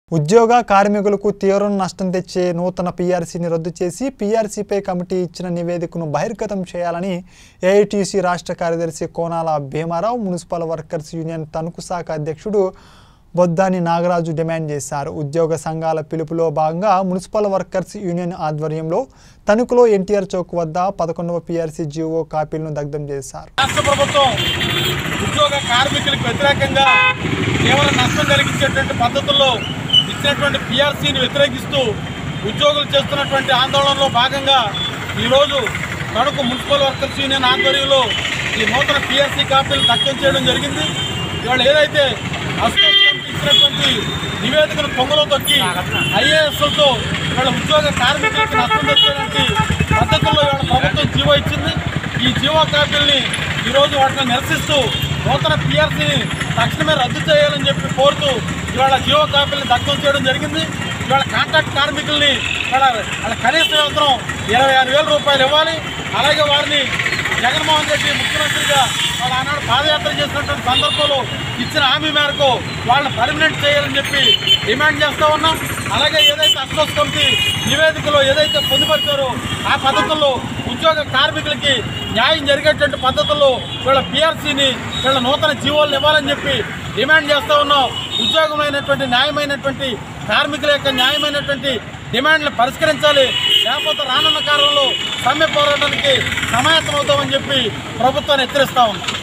ఉద్యోగ కార్మికులకు తీవ్ర నష్టం తెచ్చే నూతన పీఆర్సీని రద్దు చేసి పీఆర్సీపై కమిటీ ఇచ్చిన నివేదికను బహిర్గతం చేయాలని ఏఐటీసీ రాష్ట్ర కార్యదర్శి Konala Bhimarao municipal workers union Tanuku శాఖ అధ్యక్షుడు బొద్దాని నాగరాజు డిమాండ్ చేశారు ఉద్యోగ సంఘాల పిలుపులో భాగంగా మున్సిపల్ వర్కర్స్ యూనియన్ ఆధ్వర్యంలో తణుకులో ఎన్టీఆర్ చౌక్ వద్ద పదకొండవ పీఆర్సీ జీవో కాపీలను దగ్ధం చేశారు రాష్ట్ర ప్రభుత్వం ఉద్యోగ కార్మికులకు వ్యతిరేకంగా కేవలం నష్టం కలిగించేటువంటి పద్ధతుల్లో ఇచ్చినటువంటి పిఆర్సీని వ్యతిరేకిస్తూ ఉద్యోగులు చేస్తున్నటువంటి ఆందోళనలో భాగంగా ఈరోజు తణుకు మున్సిపల్ వర్కర్స్ యూనియన్ ఆధ్వర్యంలో ఈ నూతన పిఆర్సీ కాపీలు దక్కం చేయడం జరిగింది ఇవాళ ఏదైతే అసోసియేషన్ కమిటీ ఇచ్చినటువంటి నివేదికను పొంగలో తొక్కి ఐఏఎస్లతో ఇవాళ ఉద్యోగ కార్మికులకు నష్టం తెచ్చేటువంటి పద్ధతుల్లో ఇవాళ ప్రభుత్వం జీవో ఇచ్చింది ఈ జీవో కాపీల్ని ఈరోజు వాటిని నిరసిస్తూ నూతన పిఆర్సీని తక్షణమే రద్దు చేయాలని చెప్పి కోరుతూ ఇవాళ జీవో కాపీలను దగ్ధం చేయడం జరిగింది ఇవాళ కాంట్రాక్ట్ కార్మికుల్ని ఇవాళ వాళ్ళ కనీస వేతనం ఇరవై ఆరు వేల రూపాయలు ఇవ్వాలి అలాగే వారిని జగన్మోహన్ రెడ్డి ముఖ్యమంత్రిగా వాళ్ళు ఆనాడు పాదయాత్ర చేసినటువంటి సందర్భంలో ఇచ్చిన హామీ మేరకు వాళ్ళని పర్మనెంట్ చేయాలని చెప్పి డిమాండ్ చేస్తూ ఉన్నాం అలాగే ఏదైతే అసోస్ కమిటీ నివేదికలో ఏదైతే పొందుపరిచారో ఆ పద్ధతుల్లో ఉద్యోగ కార్మికులకి న్యాయం జరిగేటువంటి పద్ధతుల్లో వీళ్ళ పిఆర్సీని వీళ్ళ నూతన జీవోలను ఇవ్వాలని చెప్పి డిమాండ్ చేస్తూ ఉన్నాం ఉద్యోగమైనటువంటి న్యాయమైనటువంటి కార్మికుల యొక్క న్యాయమైనటువంటి డిమాండ్లు పరిష్కరించాలి లేకపోతే రానున్న కాలంలో సమ్మె పోరాటానికి సమాయత్తమవుతామని చెప్పి ప్రభుత్వాన్ని హెచ్చరిస్తా ఉన్నాం